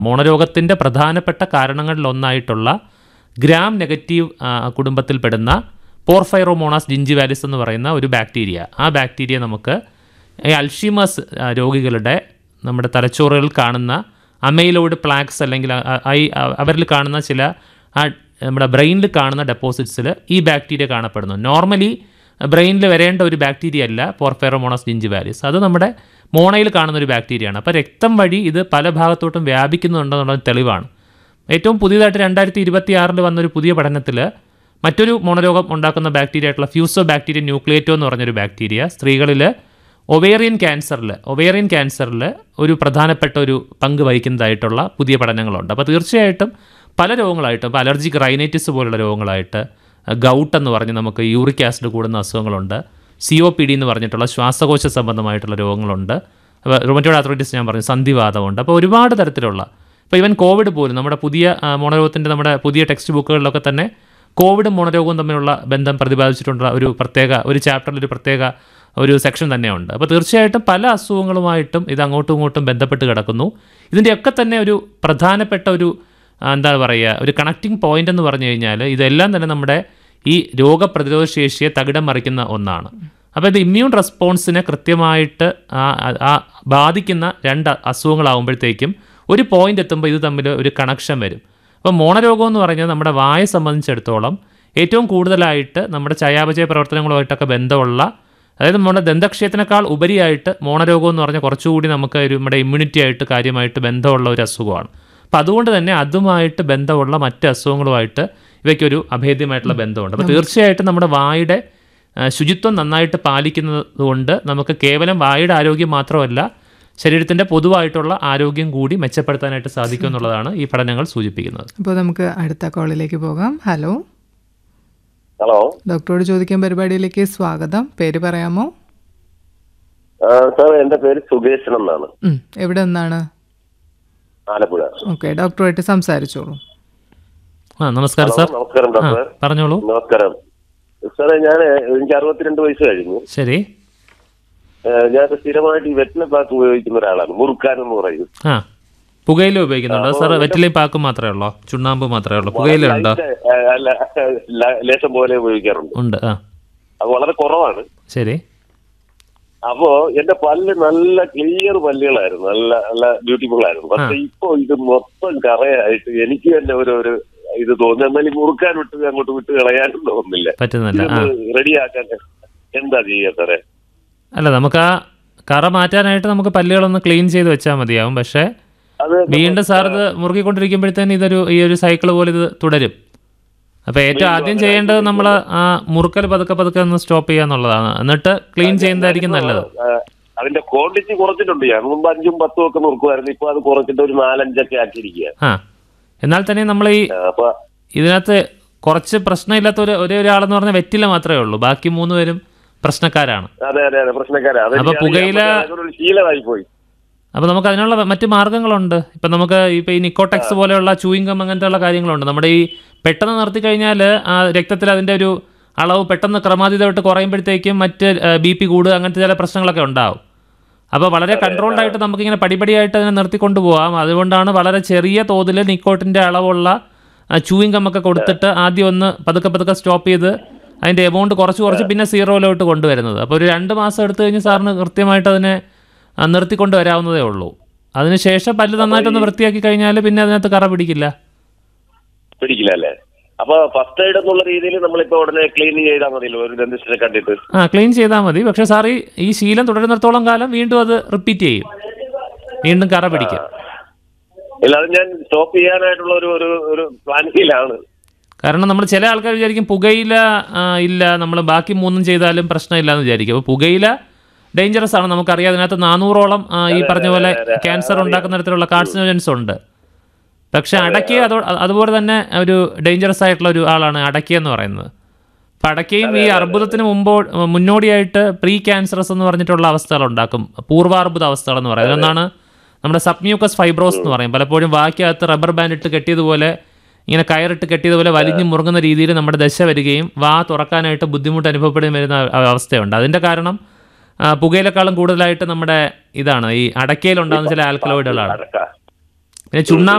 മോണരോഗത്തിൻ്റെ പ്രധാനപ്പെട്ട കാരണങ്ങളിലൊന്നായിട്ടുള്ള gram negative ആ, കുടുംബത്തിൽപ്പെടുന്ന പോർഫൈറോമോണാസ് ജിഞ്ചിവാലിസ് എന്ന് പറയുന്ന ഒരു ബാക്ടീരിയ ആ ബാക്ടീരിയ നമുക്ക് ഈ അൽഷിമസ് ആ, രോഗികളുടെ നമ്മുടെ തലച്ചോറുകളിൽ കാണുന്ന അമൈലോയിഡ് പ്ലാക്സ് അല്ലെങ്കിൽ അ- അ- ഐ അ- അവരിൽ കാണുന്ന ചില ആ നമ്മുടെ ബ്രെയിനിൽ കാണുന്ന ഡെപ്പോസിറ്റ്സിൽ ഈ ബാക്ടീരിയ കാണപ്പെടുന്നു നോർമലി ബ്രെയിനിൽ വരേണ്ട ഒരു ബാക്ടീരിയ അല്ല പോർഫെറോമോണസ് ജിഞ്ചിവാലിസ് അത് നമ്മുടെ മോണയിൽ കാണുന്ന ഒരു ബാക്ടീരിയയാണ് അപ്പോൾ രക്തം വഴി ഇത് പല ഭാഗത്തോട്ടും വ്യാപിക്കുന്നുണ്ടെന്നുള്ള തെളിവാണ് ഏറ്റവും പുതിയതായിട്ട് രണ്ടായിരത്തി ഇരുപത്തി ആറിൽ വന്നൊരു പുതിയ പഠനത്തിൽ മറ്റൊരു മോണരോഗം ഉണ്ടാക്കുന്ന ബാക്ടീരിയ ആയിട്ടുള്ള ഫ്യൂസോ ബാക്ടീരിയ ന്യൂക്ലിയേറ്റോ എന്ന് പറഞ്ഞൊരു ബാക്ടീരിയ സ്ത്രീകളിൽ ഒവേറിയൻ ക്യാൻസറിൽ ഒവേറിയൻ ക്യാൻസറിൽ ഒരു പ്രധാനപ്പെട്ട ഒരു പങ്ക് വഹിക്കുന്നതായിട്ടുള്ള പുതിയ പഠനങ്ങളുണ്ട് അപ്പോൾ തീർച്ചയായിട്ടും പല രോഗങ്ങളായിട്ട് ഇപ്പോൾ അലർജിക് റൈനൈറ്റിസ് പോലുള്ള രോഗങ്ങളായിട്ട് ഗൗട്ട് എന്ന് പറഞ്ഞ് നമുക്ക് യൂറിക് ആസിഡ് കൂടുന്ന അസുഖങ്ങളുണ്ട് സി ഒ പി ഡി എന്ന് പറഞ്ഞിട്ടുള്ള ശ്വാസകോശ സംബന്ധമായിട്ടുള്ള രോഗങ്ങളുണ്ട് അപ്പോൾ റുമറ്റോഡ് ആർത്രൈറ്റിസ് ഞാൻ പറഞ്ഞു സന്ധിവാദമുണ്ട് അപ്പോൾ ഒരുപാട് തരത്തിലുള്ള ഇപ്പോൾ ഇവൻ കോവിഡ് പോലും നമ്മുടെ പുതിയ ആ, മോണരോഗത്തിൻ്റെ നമ്മുടെ പുതിയ ടെക്സ്റ്റ് ബുക്കുകളിലൊക്കെ തന്നെ കോവിഡും മോണരോഗവും തമ്മിലുള്ള ബന്ധം പ്രതിപാദിച്ചിട്ടുള്ള ഒരു പ്രത്യേക ഒരു ചാപ്റ്ററിൽ ഒരു പ്രത്യേക ഒരു സെക്ഷൻ തന്നെയുണ്ട് അപ്പോൾ തീർച്ചയായിട്ടും പല അസുഖങ്ങളുമായിട്ടും ഇത് അങ്ങോട്ടും ഇങ്ങോട്ടും ബന്ധപ്പെട്ട് കിടക്കുന്നു ഇതിൻ്റെയൊക്കെ തന്നെ ഒരു പ്രധാനപ്പെട്ട ഒരു ആ, എന്താ പറയുക ഒരു കണക്റ്റിംഗ് പോയിന്റ് എന്ന് പറഞ്ഞു കഴിഞ്ഞാൽ ഇതെല്ലാം തന്നെ നമ്മുടെ ഈ രോഗപ്രതിരോധ ശേഷിയെ തകിടം മറിക്കുന്ന ഒന്നാണ് അപ്പോൾ ഇത് ഇമ്മ്യൂൺ റെസ്പോൺസിനെ കൃത്യമായിട്ട് ആ ആ- ആ ബാധിക്കുന്ന രണ്ട് അസുഖങ്ങളാകുമ്പോഴത്തേക്കും ഒരു പോയിന്റ് എത്തുമ്പോൾ ഇത് തമ്മിൽ ഒരു കണക്ഷൻ വരും അപ്പോൾ മോണരോഗം എന്ന് പറഞ്ഞാൽ നമ്മുടെ വായെ സംബന്ധിച്ചിടത്തോളം ഏറ്റവും കൂടുതലായിട്ട് നമ്മുടെ ചയാപചയ പ്രവർത്തനങ്ങളുമായിട്ടൊക്കെ ബന്ധമുള്ള അതായത് നമ്മുടെ ദന്തക്ഷയത്തിനേക്കാൾ ഉപരിയായിട്ട് മോണരോഗം എന്ന് പറഞ്ഞാൽ കുറച്ചുകൂടി നമുക്ക് ഒരു നമ്മുടെ ഇമ്മ്യൂണിറ്റി ആയിട്ട് കാര്യമായിട്ട് ബന്ധമുള്ള ഒരു അസുഖമാണ് അപ്പം അതുകൊണ്ട് തന്നെ അതുമായിട്ട് ബന്ധമുള്ള മറ്റ് അസുഖങ്ങളുമായിട്ട് ഇവയ്ക്കൊരു അഭേദ്യമായിട്ടുള്ള ബന്ധമുണ്ട് അപ്പോൾ തീർച്ചയായിട്ടും നമ്മുടെ വായുടെ ആ, ശുചിത്വം നന്നായിട്ട് പാലിക്കുന്നത് കൊണ്ട് നമുക്ക് കേവലം വായുടെ ആരോഗ്യം മാത്രമല്ല ശരീരത്തിൻ്റെ പൊതുവായിട്ടുള്ള ആരോഗ്യം കൂടി മെച്ചപ്പെടുത്താനായിട്ട് സാധിക്കും എന്നുള്ളതാണ് ഈ പഠനങ്ങൾ സൂചിപ്പിക്കുന്നത് അപ്പോൾ നമുക്ക് അടുത്ത കോളിലേക്ക് പോകാം ഹലോ ഹലോ ഡോക്ടറോട് ചോദിക്കാൻ പരിപാടിയിലേക്ക് സ്വാഗതം പേര് പറയാമോ ആ, സാർ എന്റെ പേര് സുകേശൻ എന്നാണ് ഉം, എവിടെ നിന്നാണ് ആലപ്പുഴ ഓക്കെ ഡോക്ടറുമായിട്ട് സംസാരിച്ചോളൂ ആ നമസ്കാരം ഹലോ, സാർ നമസ്കാരം ആ ഡോക്ടർ പറഞ്ഞോളൂ നമസ്കാരം സാറേ ഞാൻ എനിക്ക് അറുപത്തിരണ്ട് വയസ്സ് കഴിഞ്ഞു ശരി ഏ, ഞാൻ സ്ഥിരമായിട്ട് ഈ വെറ്റില പാക്ക് ഉപയോഗിക്കുന്ന ഒരാളാണ് മുറുക്കാൻ എന്ന് പറയും ആ പുകയില ഉപയോഗിക്കുന്നുണ്ടോ സാർ വെറ്റിലയും പാക്കും മാത്രമേ ഉള്ളോ ചുണ്ണാമ്പ് മാത്രമേ ഉള്ളൂ പുകയില ഉണ്ടോ ലൈറ്റ്, ഏ, അല്ല, ല- ലേശം പോലെ ഉപയോഗിക്കാറുണ്ട് ഉണ്ട് ആ അത് വളരെ കുറവാണ് ശരി അപ്പോ എന്റെ പല്ല് നല്ല ക്ലിയർ പല്ലുകളായിരുന്നു നല്ല നല്ല ബ്യൂട്ടിഫുൾ ആയിരുന്നു പക്ഷെ ഇപ്പൊ ഇത് മൊത്തം കറയായിട്ട് എനിക്ക് തന്നെ ഒരു ഒരു ഇത് തോന്നുന്നു എന്നാൽ ഈ മുറുക്കാൻ വിട്ട് അങ്ങോട്ട് വിട്ട് കളയാനും തോന്നുന്നില്ല പറ്റുന്നില്ല ആ റെഡിയാക്കാൻ എന്താ ചെയ്യാ സാറേ അല്ല നമുക്ക് ആ കറ മാറ്റാനായിട്ട് നമുക്ക് പല്ലുകളൊന്ന് ക്ലീൻ ചെയ്ത് വെച്ചാൽ മതിയാവും പക്ഷേ അത് വീണ്ടും സാർ ഇത് മുറുകിക്കൊണ്ടിരിക്കുമ്പോഴത്തേന് ഇതൊരു ഈ ഒരു സൈക്കിൾ പോലെ ഇത് തുടരും അപ്പോൾ ഏറ്റവും ആദ്യം ചെയ്യേണ്ടത് നമ്മൾ ആ മുറുക്കൽ പതുക്കെ പതുക്കെ ഒന്ന് സ്റ്റോപ്പ് ചെയ്യുക എന്നുള്ളതാണ് എന്നിട്ട് ക്ലീൻ ചെയ്യുന്നതായിരിക്കും നല്ലത് ആ, അതിന്റെ ക്വാണ്ടിറ്റി കുറച്ചിട്ടുണ്ട് ഞാൻ മുമ്പ് അഞ്ചും പത്തും ഒക്കെ നോക്കുമായിരുന്നു ഇപ്പൊ അത് കുറച്ചിട്ട് ഒരു നാലഞ്ചൊക്കെ ആക്കിയിരിക്കുക ആ എന്നാൽ തന്നെ നമ്മൾ ഈ അപ്പൊ ഇതിനകത്ത് കുറച്ച് പ്രശ്നമില്ലാത്ത ഒരു ഒരേ ഒരാളെന്ന് പറഞ്ഞാൽ വെറ്റില മാത്രമേ ഉള്ളൂ ബാക്കി മൂന്ന് പേരും പ്രശ്നക്കാരാണ് അതെ അതെ അതെ പ്രശ്നക്കാരാ അത് അപ്പൊ ഞാൻ- പുകയില- നമുക്കതൊരു ശീലമായി പോയി അപ്പോൾ നമുക്ക് അതിനുള്ള മറ്റ് മാർഗ്ഗങ്ങളുണ്ട് ഇപ്പം നമുക്ക് ഇപ്പോൾ ഈ നിക്കോടെക്സ് പോലെയുള്ള ചൂയിങ് ഗം അങ്ങനത്തെ ഉള്ള കാര്യങ്ങളുണ്ട് നമ്മുടെ ഈ പെട്ടെന്ന് നിർത്തി കഴിഞ്ഞാൽ ആ രക്തത്തിൽ അതിൻ്റെ ഒരു അളവ് പെട്ടെന്ന് ക്രമാതീതമായിട്ട് കുറയുമ്പോഴത്തേക്കും മറ്റ് ബി പി കൂടുക അങ്ങനത്തെ ചില പ്രശ്നങ്ങളൊക്കെ ഉണ്ടാവും അപ്പോൾ വളരെ കൺട്രോൾഡ് ആയിട്ട് നമുക്കിങ്ങനെ പടിപടിയായിട്ട് അതിനെ നിർത്തിക്കൊണ്ട് പോകാം അതുകൊണ്ടാണ് വളരെ ചെറിയ തോതിൽ നിക്കോട്ടിൻ്റെ അളവുള്ള ചൂയിങ് ഗം ഒക്കെ കൊടുത്തിട്ട് ആദ്യം ഒന്ന് പതുക്കെ പതുക്കെ സ്റ്റോപ്പ് ചെയ്ത് അതിൻ്റെ എമൗണ്ട് കുറച്ച് കുറച്ച് പിന്നെ സീറോയിലോട്ട് കൊണ്ടുവരുന്നത് അപ്പോൾ ഒരു രണ്ട് മാസം എടുത്തു കഴിഞ്ഞ് സാറിന് കൃത്യമായിട്ട് അതിനെ ആ, നിർത്തിക്കൊണ്ട് വരാവുന്നതേ ഉള്ളൂ അതിനുശേഷം പല്ല് നന്നായിട്ടൊന്ന് വൃത്തിയാക്കി കഴിഞ്ഞാൽ പിന്നെ അതിനകത്ത് കറ പിടിക്കില്ല പിടിക്കില്ല അല്ലേ അപ്പൊ ഫസ്റ്റ് എയ്ഡ് എന്നുള്ള രീതിയിൽ നമ്മളിപ്പോ ഉടനെ ക്ലീനിങ് ചെയ്താൽ മതിയല്ലോ ഒരു ഡെന്റിസ്റ്റിനെ കണ്ടിട്ട് ആ ക്ലീൻ ചെയ്താൽ മതി പക്ഷേ സാർ ഈ ഈ ശീലം തുടരുന്നിടത്തോളം കാലം വീണ്ടും അത് റിപ്പീറ്റ് ചെയ്യും വീണ്ടും കറ പിടിക്കും അല്ലാതെ ഞാൻ സ്റ്റോപ്പ് ചെയ്യാനായിട്ടുള്ള ഒരു ഒരു ഒരു പ്ലാനിങ്ങിലാണ് കാരണം നമ്മൾ ചില ആൾക്കാർ വിചാരിക്കും പുകയില ആ, ഇല്ല നമ്മൾ ബാക്കി മൂന്നും ചെയ്താലും പ്രശ്നമില്ല എന്ന് വിചാരിക്കും അപ്പോൾ പുകയില ഡേഞ്ചറസ് ആണ് നമുക്കറിയാം അതിനകത്ത് നാനൂറോളം ആ, ഈ പറഞ്ഞ പോലെ ക്യാൻസർ ഉണ്ടാക്കുന്ന തരത്തിലുള്ള കാർസിനോജൻസ് ഉണ്ട് പക്ഷെ അടയ്ക്ക അതോ അതുപോലെ തന്നെ ഒരു ഡേഞ്ചറസ് ആയിട്ടുള്ള ഒരു ആളാണ് അടയ്ക്ക എന്ന് പറയുന്നത് അപ്പം അടയ്ക്കയും ഈ അർബുദത്തിന് മുമ്പോ മുന്നോടിയായിട്ട് പ്രീ ക്യാൻസറസ് എന്ന് പറഞ്ഞിട്ടുള്ള അവസ്ഥകൾ ഉണ്ടാക്കും പൂർവാർബുദ അവസ്ഥകൾ എന്ന് പറയുന്നത് ഒന്നാണ് നമ്മുടെ സബ്മ്യൂക്കസ് ഫൈബ്രോസ് എന്ന് പറയും പലപ്പോഴും വാക്കകത്ത് റബ്ബർ ബാൻഡ് ഇട്ട് കെട്ടിയതുപോലെ ഇങ്ങനെ കയറിട്ട് കെട്ടിയതുപോലെ വലിഞ്ഞു മുറുങ്ങുന്ന രീതിയിൽ നമ്മുടെ ദശ വരികയും വാ തുറക്കാനായിട്ട് ബുദ്ധിമുട്ട് അനുഭവപ്പെടുകയും വരുന്ന അവ- അവസ്ഥയുണ്ട് അതിൻ്റെ കാരണം ആ, പുകയിലേക്കാളും കൂടുതലായിട്ട് നമ്മുടെ ഇതാണ് ഈ അടക്കയിലുണ്ടാകുന്ന ചില ആൽക്കലോയിഡുകളാണ് അടക്ക പിന്നെ ചുണ്ണാമ്പ്